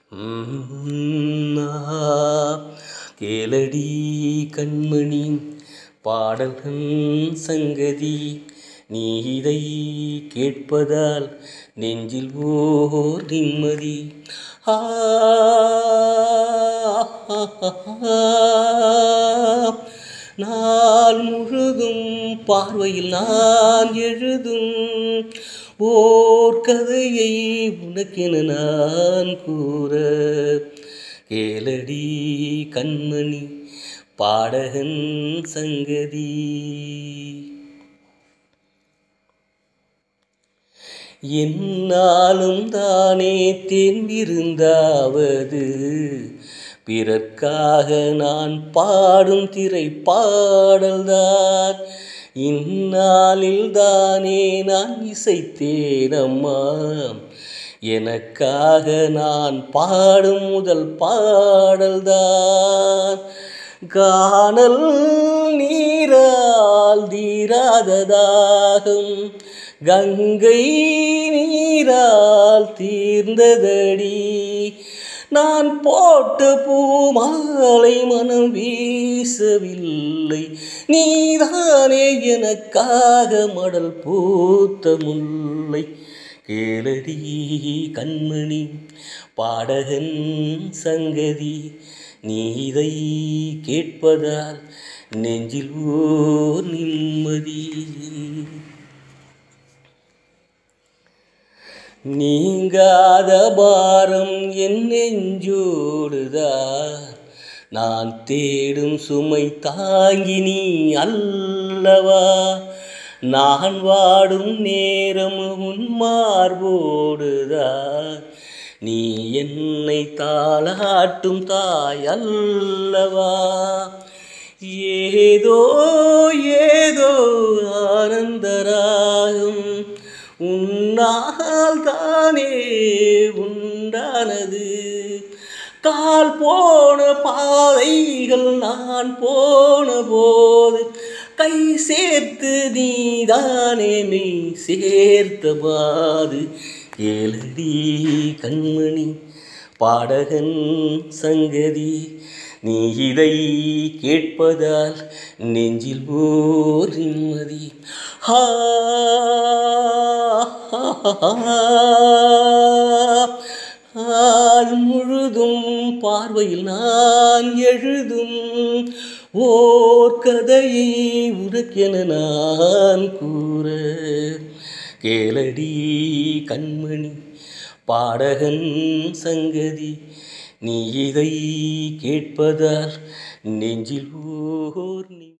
உம், ஆ, கேளடி கண்மணி பாடல்கள் சங்கதி நீ இதை கேட்பதால் நெஞ்சில் ஓர் நிம்மதி ஆ, நாள் முழுதும் பார்வையில் நான் எழுதும் ஓர் கதையை உனக்கென நான் கூற கேளடி கண்மணி பாடகன் சங்கதி என்னாலும் தானே தேர்ந்திருந்தாவது பிறர்க்காக நான் பாடும் திரை பாடல்தான் இந்நாளில் தானே நான் இசைத்தேனம்மா எனக்காக நான் பாடும் முதல் பாடல்தான் காணல் நீரால் தீராததாகும் கங்கை நீரால் தீர்ந்ததடி நான் போட்ட பூமாலை மனம் வீசவில்லை நீதானே எனக்காக மடல் பூத்த முல்லை கேளடி கண்மணி பாடகன் சங்கதி நீ இதை கேட்பதால் நெஞ்சில் ஓர் நிம்மதி நீங்காத பாரம் என் நெஞ்சோடுதான் நான் தேடும் சுமை தாங்கி நீ அல்லவா நான் வாடும் நேரம் உன் மார்போடுதான் நீ என்னை தாளாட்டும் தாய் அல்லவா ஏதோ ஏதோ ஆனந்தராகும் உன்னால் தானே உண்டானது கால் போன பாதைகள் நான் போன போது கை சேர்த்து நீதானே மெய் சேர்த்த பாது ஏழடி கண்மணி பாடகன் சங்கதி நீ இதை கேட்பதால் நெஞ்சில் ஓர் நிம்மதி ஆ ஆள் முழுதும் பார்வையில் நான் எழுதும் ஓர் கதையை உனக்கென நான் கூற கேளடி கண்மணி பாடகன் சங்கதி நீ இதை கேட்பதால் நெஞ்சில் ஓர் நி